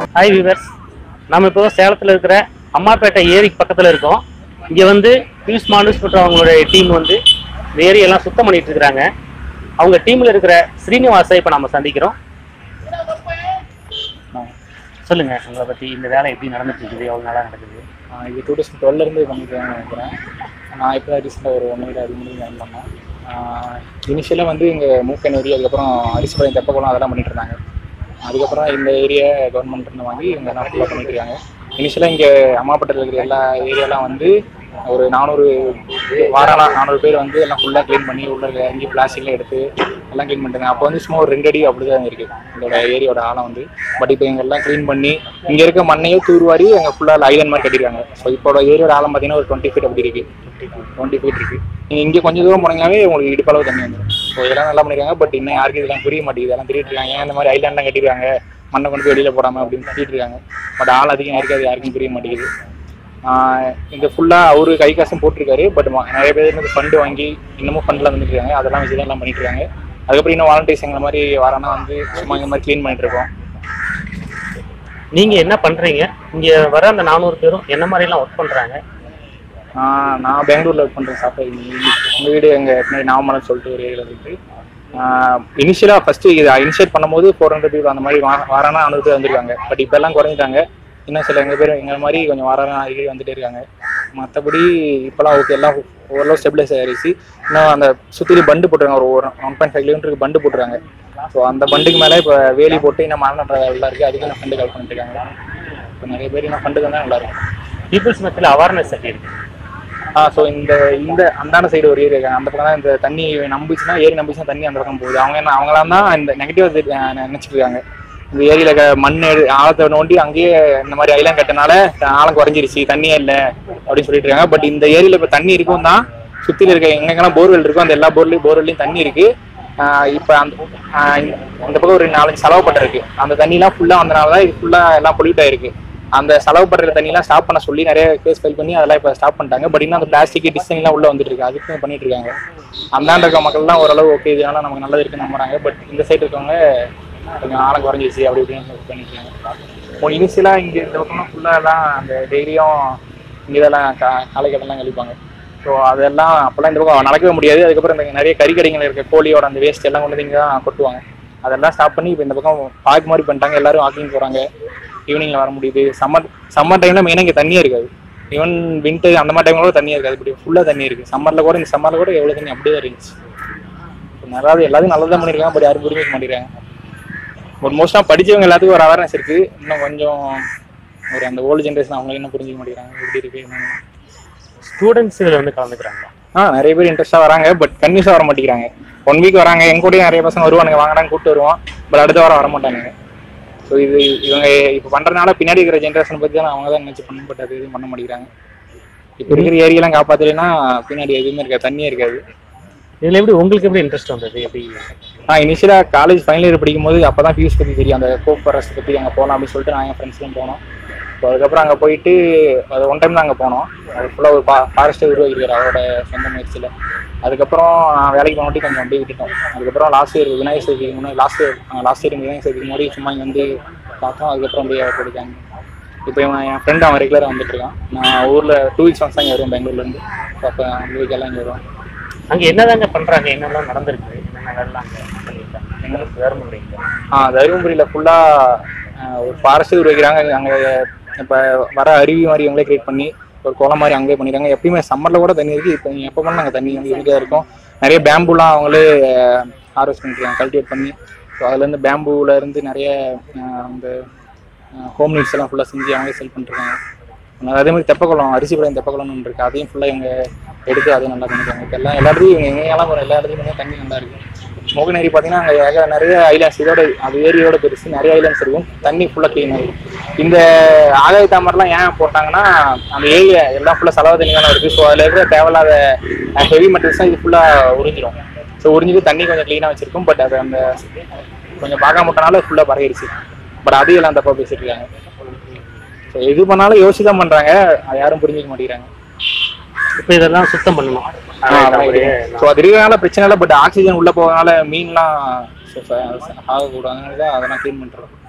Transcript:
hi viewers நம்ம இப்போ சேலத்தில் இருக்கிற அம்மாப்பேட்டை ஏரிக்கு பக்கத்தில் இருக்கோம் இங்கே வந்து பியூஷ் மானுஸ் மற்றும் அவங்களுடைய டீம் வந்து இந்த ஏரியெல்லாம் சுத்தம் பண்ணிட்டு இருக்கிறாங்க அவங்க டீமில் இருக்கிற ஸ்ரீனிவாசை இப்போ நம்ம சந்திக்கிறோம் சொல்லுங்க உங்களை பற்றி இந்த வேலை எப்படி நடந்துட்டு இருக்குது எவ்வளோ நாளாக நடக்குது ஆஹ் இது டூ தௌசண்ட் டுவெல்லேருந்து பண்ணிருக்காங்கன்னு நினைக்கிறேன் நான் இப்போ தான் ரீசெண்டாக ஒரு ஒன் இயர் அது மாதிரி ஜாயின் பண்ணேன் இனிஷியலாக வந்து இங்கே மூக்கனூரி அதுக்கப்புறம் அரிசிபாளையம் தெப்பக்குளம் அதெல்லாம் பண்ணிட்டு இருந்தாங்க அதுக்கப்புறம் இந்த ஏரியா கவர்மெண்ட் வாங்கி இங்கே எல்லாம் ஃபுல்லாக பண்ணிட்டு இருக்காங்க இனிஷியலாக இங்கே அம்மாப்பட்டில் இருக்கிற எல்லா ஏரியாலாம் வந்து ஒரு நானூறு வாரம் நானூறு பேர் வந்து எல்லாம் ஃபுல்லாக க்ளீன் பண்ணி உள்ள இறங்கி பிளாஸ்டிக்லாம் எடுத்து எல்லாம் க்ளீன் பண்ணிட்டாங்க அப்போ வந்து சும்மா ஒரு ரெண்டு அடி அப்படி தான் இருக்குது இதோட ஏரியாவோட ஆழம் வந்து பட் இப்போ இங்க எல்லாம் க்ளீன் பண்ணி இங்கே இருக்க மண்ணையே தூர்வாரி அங்கே ஃபுல்லாக ஐலண்ட் மாதிரி கட்டிருக்காங்க ஸோ இப்போட ஏரியோட ஆழம் பார்த்தீங்கன்னா ஒரு டுவெண்ட்டி ஃபீட் அப்படி இருக்கு டுவெண்ட்டி ஃபீட் இருக்கு நீங்கள் இங்கே கொஞ்சம் தூரம் போனீங்கன்னாவே உங்களுக்கு இடுப்பளவு தண்ணி வந்துடும் ஸோ இதெல்லாம் நல்லா பண்ணிருக்காங்க பட் இன்னும் யாருக்கும் இதெல்லாம் புரிய மாட்டேங்குது எல்லாம் திரிட்டு இருக்காங்க ஏன் இந்த மாதிரி ஐலாண்ட்லாம் கட்டிருக்காங்க மண்ணை கொண்டு போய் வெளியில் போடாமல் அப்படின்னு திட்டிட்டு இருக்காங்க பட் ஆள் அதிகம் யாருக்கு அது யாருக்கும் புரிய மாட்டேங்குது ஆஹ் இந்த ஃபுல்லாக அவரு கை காசும் போட்டிருக்காரு பட் நிறைய பேர் வந்து ஃபண்டு வாங்கி இன்னமும் ஃபண்டில் வந்துட்டு இருக்காங்க அதெல்லாம் வச்சு தான் எல்லாம் பண்ணிட்டு இருக்காங்க அதுக்கப்புறம் இன்னும் வாலண்டியர்ஸ் எங்களை மாதிரி வரானா வந்து சும்மா இந்த மாதிரி க்ளீன் பண்ணிட்டு இருக்கோம் நீங்கள் என்ன பண்ணுறீங்க இங்கே வர அந்த நானூறு பேரும் என்ன மாதிரிலாம் ஒர்க் பண்ணுறாங்க ஆஹ் நான் பெங்களூர்ல ஒர்க் பண்ணுறேன் சாஃப்ட்வேர் உங்கள் வீடு எங்கள் பின்னாடி நாமமலம் சொல்லிட்டு ஒரு ஏரியாவில் இருக்கு இனிஷியலாக ஃபஸ்ட்டு இதை இனிஷியேட் பண்ணும்போது ஃபோர் ஹண்ட்ரட் பீப்புள் அந்த மாதிரி வா- வாரானா ஐநூறு பேர் வந்திருக்காங்க பட் இப்போ எல்லாம் குறைஞ்சிட்டாங்க இன்னும் சில எங்கள் பேர் எங்களை மாதிரி கொஞ்சம் வாரானா அடிக்கடி வந்துட்டே இருக்காங்க மற்றபடி இப்போலாம் ஓகே எல்லாம் ஓரளவு ஸ்டெபிளைஸ் ஆயிருச்சு இன்னும் அந்த சுற்றிலும் பண்டு போட்டுருக்காங்க ஒரு ஒன் பாயிண்ட் ஃபைவ் கிலோமீட்டருக்கு பண்டு போட்டுருக்காங்க ஸோ அந்த பண்டுக்கு மேலே இப்போ வேலி போட்டு இன்னும் மரண எல்லாம் இருக்குது அதுக்கு இன்னும் ஃபண்டு கலெக்ட் பண்ணிட்டு இருக்காங்க இப்போ நிறைய பேர் இன்னும் ஃபண்டு தான் நல்லா இருக்கும் பீப்புள்ஸ் மத்தியில் அவேர்னஸ் எப்படி இருக்கு ஆ ஸோ இந்த இந்த அந்தான சைடு ஒரு ஏரியா இருக்காங்க அந்த பக்கம் தான் இந்த தண்ணி நம்பிச்சுன்னா ஏரி நம்பிச்சுன்னா தண்ணி அந்த பக்கம் போகுது அவங்க என்ன அவங்களாம் தான் இந்த நெகட்டிவ் நினைச்சிட்டு இருக்காங்க இந்த ஏரியில இருக்க மண் எடு ஆழத்தை நோண்டி அங்கேயே இந்த மாதிரி ஐலம் கட்டினால ஆழம் குறைஞ்சிருச்சு தண்ணியே இல்லை அப்படின்னு சொல்லிட்டு இருக்காங்க பட் இந்த ஏரியில இப்போ தண்ணி இருக்கும் தான் சுற்றில இருக்க எங்கெங்கெல்லாம் போர்வெல் இருக்கோ அந்த எல்லா போர்லையும் போர்வெல்லையும் தண்ணி இருக்கு ஆஹ் இப்போ அந்த ஆஹ் இந்த இந்த பக்கம் ஒரு நாலஞ்சு செலவு பட்டிருக்கு அந்த தண்ணிலாம் ஃபுல்லாக வந்தனால தான் இது ஃபுல்லாக எல்லாம் பொல்யூட் ஆயிருக்கு அந்த செலவு பண்ற தண்ணிலாம் ஸ்டாப் பண்ண சொல்லி நிறைய கேஸ் ஃபைல் பண்ணி அதெல்லாம் இப்போ ஸ்டாப் பண்ணிட்டாங்க பட் இன்னும் அந்த பிளாஸ்டிக் டிசைன்லாம் உள்ள வந்துட்டு இருக்கு அதுக்கும் பண்ணிட்டு இருக்காங்க அந்தாண்ட இருக்க மக்கள்லாம் ஓரளவு ஓகே இதனால நமக்கு நல்லது இருக்குன்னு நம்புறாங்க பட் இந்த சைடு இருக்கவங்க கொஞ்சம் ஆழம் குறைஞ்சிச்சு அப்படி இப்படின்னு பண்ணிட்டு இருக்காங்க இனிஷியலாக இங்கே இந்த பக்கம்லாம் ஃபுல்லாக எல்லாம் அந்த டெய்லியும் இங்கே இதெல்லாம் கா காலைக்கடலாம் கழிப்பாங்க ஸோ அதெல்லாம் அப்போல்லாம் இந்த பக்கம் நடக்கவே முடியாது அதுக்கப்புறம் இந்த நிறைய கறிக்கடைகள் இருக்க கோழியோட அந்த வேஸ்ட் எல்லாம் கொண்டு வந்து இங்கே தான் கொட்டுவாங்க அதெல்லாம் ஸ்டாப் பண்ணி இப்போ இந்த பக்கம் பார்க் மாதிரி பண்ணிட்டாங்க எல்லாரும் வாக்கிங் போகிறாங்க ஈவினிங்கில் வர முடியுது சம்மர் சம்மர் டைமில் மெயினாக இங்கே தண்ணியே இருக்காது ஈவன் வின்டர் அந்த மாதிரி டைமில் கூட தண்ணியே இருக்காது இப்படி ஃபுல்லாக தண்ணி இருக்குது சம்மரில் கூட இந்த சம்மரில் கூட எவ்வளோ தண்ணி அப்படியே தான் இருந்துச்சு நல்லா எல்லாத்தையும் நல்லதாக பண்ணியிருக்காங்க பட் யாரும் புரிஞ்சுக்க மாட்டேங்கிறாங்க பட் மோஸ்ட்டாக படிச்சவங்க எல்லாத்துக்கும் ஒரு அவேர்னஸ் இருக்குது இன்னும் கொஞ்சம் ஒரு அந்த ஓல்டு ஜென்ரேஷன் அவங்க இன்னும் புரிஞ்சுக்க மாட்டேங்கிறாங்க எப்படி இருக்குது என்னன்னு ஸ்டூடெண்ட்ஸ் இதில் வந்து கலந்துக்கிறாங்களா ஆ நிறைய பேர் இன்ட்ரெஸ்ட்டாக வராங்க பட் கன்வியூஸாக வர மாட்டேங்கிறாங்க ஒன் வீக் வராங்க எங்க கூடயும் நிறைய பசங்க வருவானுங்க வாங்கடான்னு கூப்பிட்டு வருவோம் பட் அடுத்த வாரம் வர மாட்டானுங்க ஸோ இது இவங்க இப்போ பண்ணுறதுனால பின்னாடி இருக்கிற ஜென்ரேஷன் பற்றி தான் அவங்க தான் நினச்சி பண்ணணும் பட் அது எதுவும் பண்ண மாட்டேங்கிறாங்க இப்போ இருக்கிற ஏரியெல்லாம் காப்பாற்றலைன்னா பின்னாடி எதுவுமே இருக்காது தண்ணியே இருக்காது இதில் எப்படி உங்களுக்கு எப்படி இன்ட்ரெஸ்ட் வந்தது எப்படி நான் இனிஷியலாக காலேஜ் ஃபைனல் இயர் படிக்கும்போது அப்போ தான் ஃபியூஸ் பற்றி தெரியும் அந்த கோப் ஃபாரஸ்ட் பற்றி அங்கே போகலாம் அப்படின்னு சொல்லிட்டு நான் என் ஃப்ரெண்ட்ஸ்லாம் போனோம் ஸோ அதுக்கப்புறம் அங்கே போயிட்டு அது ஒன் டைம் தான் அங்கே போனோம் அது ஃபுல்லாக ஒரு பா ஃபாரஸ்ட்டை உருவாக்கிருக்காரு அவரோட சொந்த முயற்சியில் அதுக்கப்புறம் நான் வேலைக்கு போனோட்டி கொஞ்சம் அப்படியே விட்டுட்டோம் அதுக்கப்புறம் லாஸ்ட் இயர் விநாயகர் சதுர்த்திக்கு முன்னாடி last year last year Vinayagar சதுர்த்திக்கு முன்னாடி சும்மா இங்கே வந்து பார்த்தோம் அதுக்கப்புறம் அப்படியே போயிட்டாங்க இப்போ இவன் என் ஃப்ரெண்ட் அவன் ரெகுலராக வந்துட்டு இருக்கான் நான் ஊரில் டூ வீக்ஸ் ஒன்ஸ் தான் இங்கே வருவேன் பெங்களூர்லேருந்து அப்போ அந்த வீக்கெல்லாம் இங்கே வருவேன் அங்கே என்னதாங்க பண்ணுறாங்க என்னெல்லாம் நடந்திருக்கு என்னென்ன வேலைலாம் அங்கே பண்ணியிருக்காங்க எங்களுக்கு வேறு முடியுங்க ஆ தருமபுரியில் ஃபுல்லாக ஒரு ஃபாரஸ்ட் உருவாக்கிறாங்க அங்கே இப்போ வர அருவி மாதிரி இவங்களே கிரியேட் பண்ணி ஒரு குளம் மாதிரி அங்கேயே பண்ணிடுறாங்க எப்பயுமே சம்மரில் கூட தண்ணி இருக்குது இப்போ எப்போ பண்ணால் அங்கே தண்ணி வந்து இருக்கா இருக்கும் நிறைய பேம்புலாம் அவங்களே ஹார்வெஸ்ட் பண்ணிருக்காங்க கல்டிவேட் பண்ணி ஸோ அதுலேருந்து பேம்பூவில் இருந்து நிறைய அஹ், அந்த ஹோம் நீட்ஸ் எல்லாம் ஃபுல்லாக செஞ்சு அவங்களே செல் பண்ணிருக்காங்க அதே மாதிரி தெப்பக்குளம் அரிசி பழைய தெப்பக்குளம்னு ஒன்று இருக்குது அதையும் ஃபுல்லாக இவங்க எடுத்து அதையும் நல்லா பண்ணிருக்காங்க இப்போ எல்லாம் எல்லா இடத்துலையும் இவங்க எங்கெல்லாம் போகிற எல்லா இடத்துலையுமே தண்ணி நல்லா இருக்குது மோகனேரி பார்த்தீங்கன்னா அங்கே ஏக நிறைய ஐலாண்ட்ஸ் இதோட அது ஏரியோட பெருசு நிறைய ஐலாண்ட்ஸ் இருக்கும் தண்ணி ஃபுல்லாக க்ளீன் ஆகும் இந்த ஆகாய தாமரைலாம் ஏன் போட்டாங்கன்னா அந்த ஏரியா எல்லாம் ஃபுல்லாக செலவு தண்ணி தானே இருக்குது ஸோ அதில் இருக்கிற தேவையில்லாத ஹெவி மெட்டல்ஸ் தான் இது ஃபுல்லாக உறிஞ்சிடும் ஸோ உறிஞ்சிட்டு தண்ணி கொஞ்சம் க்ளீனாக வச்சிருக்கும் பட் அது அந்த கொஞ்சம் பார்க்க மாட்டனால ஃபுல்லாக பரகிடுச்சு பட் அதையும் எல்லாம் தப்பாக பேசிட்டு இருக்காங்க ஸோ எது பண்ணாலும் யோசிச்சு தான் பண்ணுறாங்க அதை யாரும் புரிஞ்சிக்க மாட்டேங்கிறாங்க இப்போ இதெல்லாம் சுத்தம் பண்ணணும் ஸோ அது இருக்கிறனால பிரச்சனை இல்லை பட் ஆக்சிஜன் உள்ள போகிறதுனால மீன்லாம் ஆகக்கூடாது அதனால தான் அதெல்லாம் க்ளீன் பண்ணுறோம்